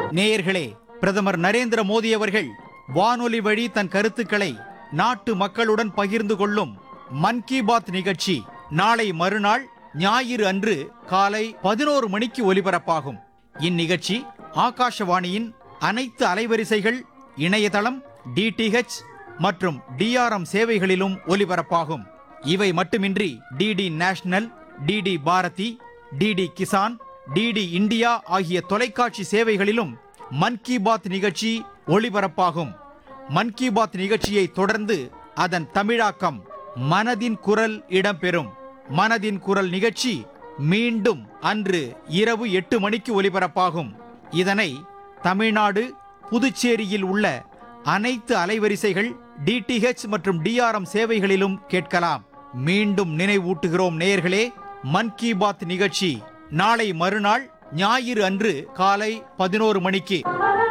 நேயர்களே பிரதமர் நரேந்திர மோடி அவர்கள் வானொலி வழி தன் கருத்துக்களை நாட்டு மக்களுடன் பகிர்ந்து கொள்ளும் மன் கி பாத் நிகழ்ச்சி நாளை மறுநாள் ஞாயிறு அன்று காலை பதினோரு மணிக்கு ஒலிபரப்பாகும் இந்நிகழ்ச்சி ஆகாஷவாணியின் அனைத்து அலைவரிசைகள் இணையதளம் டிடிஹெச் மற்றும் டிஆர்எம் சேவைகளிலும் ஒலிபரப்பாகும் இவை மட்டுமின்றி DD National DD Bharati DD Kisan DD India ஆகிய தொலைக்காட்சி சேவைகளிலும் மன் கி பாத் நிகழ்ச்சி ஒளிபரப்பாகும் மன் கி பாத் நிகழ்ச்சியை தொடர்ந்து அதன் தமிழாக்கம் மனதின் குரல் இடம்பெறும் மனதின் குரல் நிகழ்ச்சி மீண்டும் அன்று இரவு எட்டு மணிக்கு ஒலிபரப்பாகும் இதனை தமிழ்நாடு புதுச்சேரியில் உள்ள அனைத்து அலைவரிசைகள் டிடிஹெச் மற்றும் டிஆர்எம் சேவைகளிலும் கேட்கலாம் மீண்டும் நினைவூட்டுகிறோம் நேயர்களே மன் கி பாத் நிகழ்ச்சி நாளை மறுநாள் ஞாயிறு அன்று காலை பதினோரு மணிக்கு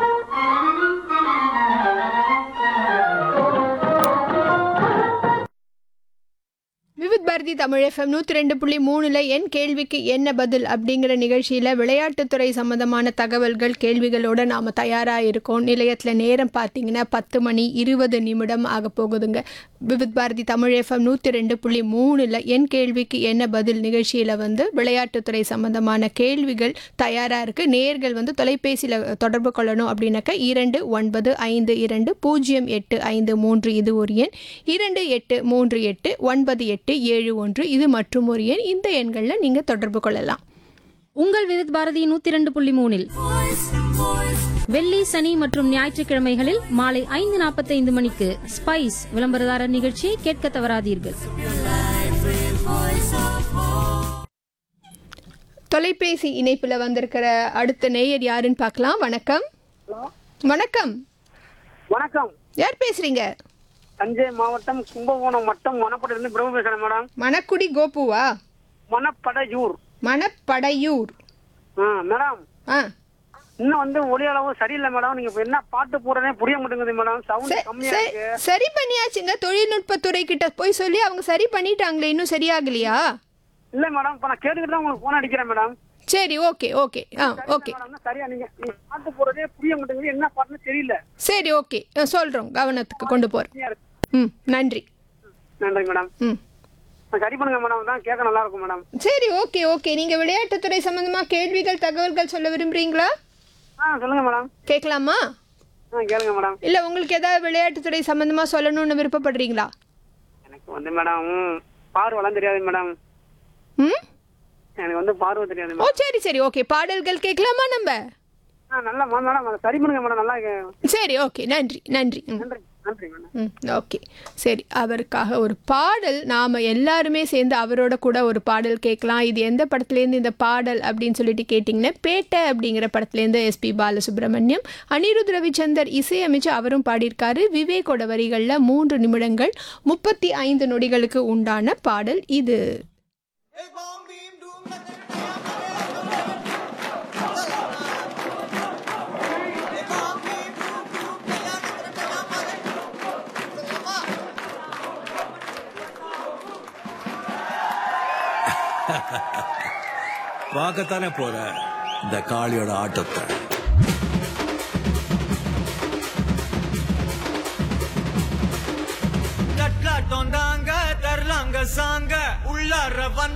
விவித் பாரதி தமிழ் எஃப்எம் நூற்றி ரெண்டு புள்ளி மூணில் என் கேள்விக்கு என்ன பதில் அப்படிங்கிற நிகழ்ச்சியில் விளையாட்டுத்துறை சம்மந்தமான தகவல்கள் கேள்விகளோடு நாம் தயாராக இருக்கோம் நிலையத்தில் நேரம் பார்த்தீங்கன்னா பத்து மணி இருபது நிமிடம் ஆக போகுதுங்க விவித் பாரதி தமிழ் எஃப்எம் நூற்றி ரெண்டு புள்ளி மூணில் என் கேள்விக்கு என்ன பதில் நிகழ்ச்சியில் வந்து விளையாட்டுத்துறை சம்மந்தமான கேள்விகள் தயாராக இருக்குது நேர்கள் வந்து தொலைபேசியில் தொடர்பு கொள்ளணும் அப்படின்னாக்கா இரண்டு ஒன்பது ஐந்து இரண்டு பூஜ்ஜியம் எட்டு ஐந்து மூன்று இது ஒரு எண் இரண்டு எட்டு மூன்று எட்டு ஒன்பது எட்டு ஏழு ஒன்று இது மற்றும் ஒரு எண் இந்த எண்களில் நீங்கள் தொடர்பு கொள்ளலாம் உங்கள் விவித் பாரதி நூத்தி ரெண்டு புள்ளி மூணில் வெள்ளி சனி மற்றும் ஞாயிற்றுக்கிழமைகளில் மாலை ஐந்து நாற்பத்தைந்து மணிக்கு ஸ்பைஸ் விளம்பரதாரர் நிகழ்ச்சியை கேட்க தவறாதீர்கள் தொலைபேசி இணைப்பில் வந்திருக்கிற அடுத்த நேயர் யாருன்னு பார்க்கலாம் வணக்கம் வணக்கம் வணக்கம் யார் பேசுறீங்க தஞ்சை மாவட்டம் கும்பகோணம் வட்டம் மணப்படையிலிருந்து பிரபு பேசுறேன் மேடம் மணக்குடி கோபுவா மணப்படையூர் மணப்படையூர் ஆ மேடம் ஆ இன்னும் வந்து ஒளி அளவு சரியில்லை மேடம் நீங்க இப்ப என்ன பாட்டு போடுறதே புரிய மாட்டேங்குது மேடம் சவுண்ட் ச- கம்மியா ச- இருக்கு சரி பண்ணியாச்சுங்க தொழில்நுட்பத்துறை கிட்ட போய் சொல்லி அவங்க சரி பண்ணிட்டாங்களே இன்னும் சரியாகலையா இல்ல மேடம் இப்ப நான் கேட்டுக்கிட்டு தான் உங்களுக்கு போன் அடிக்கிறேன் மேடம் சரி ஓகே ஓகே ஆ ஓகே மேடம் இன்னும் சரியா நீங்க நீங்க பாட்டு போடுறதே புரிய மாட்டேங்குது என்ன பாட்டுன்னு தெரியல சரி ஓகே சொல்கிறோம் கவனத்துக்கு கொண்டு போகிறோம் கம்மியா இருக்கு. ம் நன்றி நன்றி மேடம் ம் சரி பண்ணுங்க மேடம் தான் கேட்க நல்லா இருக்கும் மேடம் சரி ஓகே ஓகே நீங்கள் விளையாட்டுத்துறை சம்மந்தமாக கேள்விகள் தகவல்கள் சொல்ல விரும்புகிறீங்களா ஆ சொல்லுங்க மேடம் கேட்கலாமா ஆ கேளுங்க மேடம் இல்லை உங்களுக்கு ஏதாவது விளையாட்டுத்துறை சம்மந்தமாக சொல்லணும்னு விருப்பப்படுறீங்களா எனக்கு வந்து மேடம் பார்வெல்லாம் தெரியாது மேடம் ம் எனக்கு வந்து பார்வை தெரியாது ஓ மேடம் சரி சரி ஓகே பாடல்கள் கேட்கலாமா நம்ம ஆ நல்லா மேடம் அதை சரி பண்ணுங்க மேடம் நல்லா இருக்கு. சரி ஓகே நன்றி நன்றி ம் நன்றி நன்றி மேடம் ம் ஓகே சரி அவருக்காக ஒரு பாடல் நாம் எல்லாருமே சேர்ந்து அவரோட கூட ஒரு பாடல் கேட்கலாம் இது எந்த படத்துலேருந்து இந்த பாடல் அப்படின்னு சொல்லிட்டு கேட்டிங்கன்னா பேட்டை அப்படிங்கிற படத்துலேருந்து எஸ்பி பாலசுப்ரமணியம் அனிருத் ரவிச்சந்தர் இசையமைச்சு அவரும் பாடியிருக்காரு விவேக்கோட வரிகளில் மூன்று நிமிடங்கள் முப்பத்தி ஐந்து நொடிகளுக்கு உண்டான பாடல் இது பார்க்கத்தானே போற இந்த காளியோட ஆட்டத்தை தட்லாட்டம் தாங்க தரலாங்க சாங்க உள்ளார வந்த